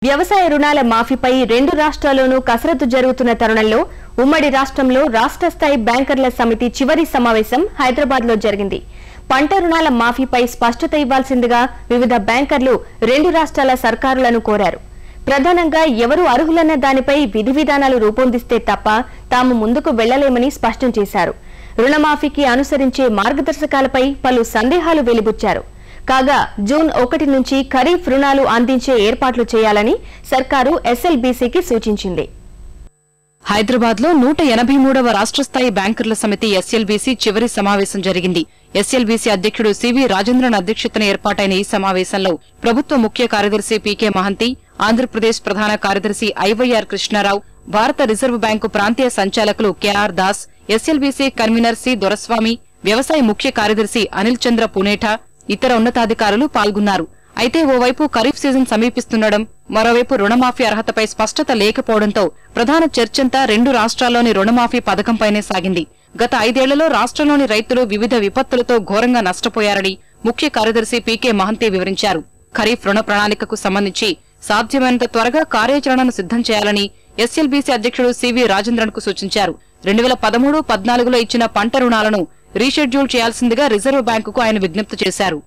వ్యవసాయ రుణాల మాఫీపై రెండు రాష్ట్రాల్లోనూ కసరత్తు జరుగుతున్న తరుణంలో ఉమ్మడి రాష్ట్రంలో రాష్ట్ర స్థాయి బ్యాంకర్ల సమితి చివరి సమావేశం హైదరాబాద్ లో జరిగింది పంట రుణాల మాఫీపై స్పష్టత ఇవ్వాల్సిందిగా వివిధ బ్యాంకర్లు రెండు రాష్ట్రాల సర్కారులను కోరారు ప్రధానంగా ఎవరు అర్హులన్న దానిపై విధి విధానాలు రూపొందిస్తే తప్ప తాము ముందుకు వెళ్లలేమని స్పష్టం చేశారు రుణమాఫీకి అనుసరించే మార్గదర్శకాలపై పలు సందేహాలు వెలిబుచ్చారు కాగా జూన్ ఒకటి నుంచి ఖరీఫ్ రుణాలు అందించే ఏర్పాట్లు చేయాలని సర్కారు ఎస్ఎల్బీసీకి సూచించింది హైదరాబాద్ లో నూట ఎనభై మూడవ రాష్ట్ర స్థాయి బ్యాంకర్ల సమితి ఎస్ఎల్బీసీ చివరి సమావేశం జరిగింది ఎస్ఎల్బీసీ అధ్యక్షుడు సివి రాజేంద్రన్ అధ్యక్షతన ఏర్పాటైన ఈ సమావేశంలో ప్రభుత్వ ముఖ్య కార్యదర్శి పీకే మహంతి ఆంధ్రప్రదేశ్ ప్రధాన కార్యదర్శి ఐవైఆర్ కృష్ణారావు భారత రిజర్వ్ బ్యాంకు ప్రాంతీయ సంచాలకులు K R Das SLBC convener C Doraswamy వ్యవసాయ ముఖ్య కార్యదర్శి అనిల్ చంద్ర పునేఠా ఇతర ఉన్నతాధికారులు పాల్గొన్నారు అయితే ఓవైపు ఖరీఫ్ సీజన్ సమీపిస్తుండడం మరోవైపు రుణమాఫీ అర్హతపై స్పష్టత లేకపోవడంతో ప్రధాన చర్చంతా రెండు రాష్ట్రాల్లోని రుణమాఫీ పథకంపైనే సాగింది గత ఐదేళ్లలో రాష్ట్రంలోని రైతులు వివిధ విపత్తులతో ఘోరంగా నష్టపోయారని ముఖ్య కార్యదర్శి పీకే మహంతి వివరించారు ఖరీఫ్ రుణ ప్రణాళికకు సంబంధించి సాధ్యమైనంత త్వరగా కార్యాచరణను సిద్ధం చేయాలని ఎస్ఎల్బీసీ అధ్యక్షుడు సివి రాజేంద్రన్ కు సూచించారు రెండు వేల పదమూడు పద్నాలుగులో ఇచ్చిన పంట రుణాలను రీషెడ్యూల్ చేయాల్సిందిగా రిజర్వ్ బ్యాంకుకు ఆయన విజ్ఞప్తి చేశారు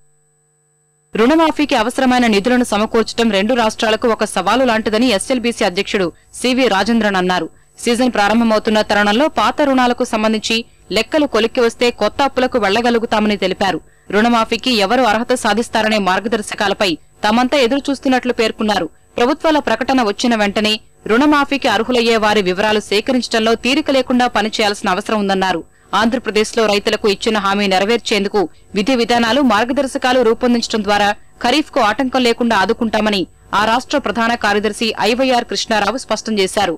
రుణమాఫీకి అవసరమైన నిధులను సమకూర్చడం రెండు రాష్ట్రాలకు ఒక సవాలు లాంటిదని ఎస్ఎల్బీసీ అధ్యక్షుడు సివి రాజేంద్రన్ అన్నారు సీజన్ ప్రారంభమవుతున్న తరుణంలో పాత రుణాలకు సంబంధించి లెక్కలు కొలిక్కి వస్తే కొత్త అప్పులకు వెళ్లగలుగుతామని తెలిపారు రుణమాఫీకి ఎవరు అర్హత సాధిస్తారనే మార్గదర్శకాలపై తమంతా ఎదురు చూస్తున్నట్లు పేర్కొన్నారు ప్రభుత్వాల ప్రకటన వచ్చిన వెంటనే రుణమాఫీకి అర్హులయ్యే వారి వివరాలు సేకరించడంలో తీరిక లేకుండా పనిచేయాల్సిన అవసరం ఉందన్నారు ఆంధ్రప్రదేశ్లో రైతులకు ఇచ్చిన హామీ నెరవేర్చేందుకు విధి విధానాలు మార్గదర్శకాలు రూపొందించడం ద్వారా ఖరీఫ్ కు ఆటంకం లేకుండా ఆదుకుంటామని ఆ రాష్ట్ర ప్రధాన కార్యదర్శి ఐవైఆర్ కృష్ణారావు స్పష్టం చేశారు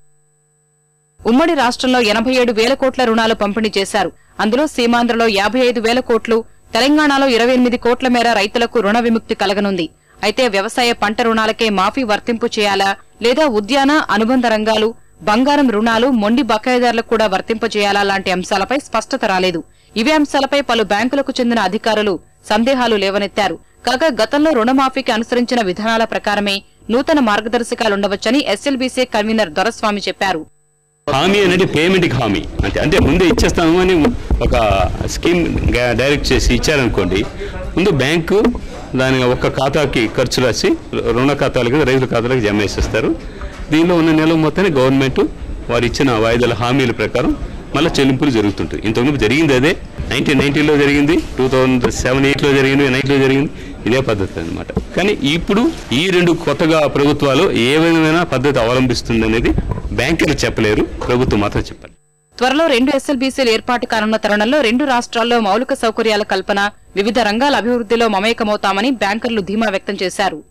ఉమ్మడి రాష్ట్రంలో ఎనభై ఏడు వేల కోట్ల రుణాలు పంపిణీ చేశారు అందులో సీమాంధ్రలో యాభై ఐదు వేల కోట్లు తెలంగాణలో ఇరవై ఎనిమిది కోట్ల మేర రైతులకు రుణ విముక్తి కలగనుంది అయితే వ్యవసాయ పంట రుణాలకే మాఫీ వర్తింపు చేయాలా లేదా ఉద్యాన అనుబంధ రంగాలు బంగారం రుణాలు మొండి బకాయిదారులకు కూడా వర్తింపజేయాలా లాంటి అంశాలపై స్పష్టత రాలేదు ఇవే అంశాలపై పలు బ్యాంకులకు చెందిన అధికారులు సందేహాలు లేవనెత్తారు కాగా గతంలో రుణమాఫీకి అనుసరించిన విధానాల ప్రకారమే నూతన మార్గదర్శకాలుండవచ్చని ఎస్ఎల్బీసీ కన్వీనర్ దొరస్వామి చెప్పారు హామీ అనేది పేమెంట్కి హామీ అంటే అంటే ముందే ఇచ్చేస్తాము అని ఒక స్కీమ్ గా- డైరెక్ట్ చేసి ఇచ్చారనుకోండి ముందు బ్యాంకు దాని ఒక్క ఖాతాకి ఖర్చు రాసి రుణ ఖాతాలకి రైతుల ఖాతాలకు జమ వేసేస్తారు దీనిలో ఉన్న నెల మొత్తాన్ని గవర్నమెంట్ వారు ఇచ్చిన వాయిదాల హామీల ప్రకారం మళ్ళీ చెల్లింపులు జరుగుతుంటాయి ఇంతకుముందు జరిగింది అదే నైన్టీన్ నైన్టీలో జరిగింది టూ థౌజండ్ సెవెన్ ఎయిట్లో జరిగింది నైన్లో జరిగింది ఇదే పద్ధతి అన్నమాట కానీ ఇప్పుడు ఈ రెండు కొత్తగా ప్రభుత్వాలు ఏ విధమైన పద్ధతి అవలంబిస్తుంది అనేది బ్యాంకులు చెప్పలేరు ప్రభుత్వం మాత్రం చెప్పాలి త్వరలో రెండు ఎస్ఎల్బీసీలు ఏర్పాటు కానున్న తరుణంలో రెండు రాష్ట్రాల్లో మౌలిక సౌకర్యాల కల్పన వివిధ రంగాల అభివృద్ధిలో మమేకమవుతామని బ్యాంకర్లు ధీమా వ్యక్తం చేశారు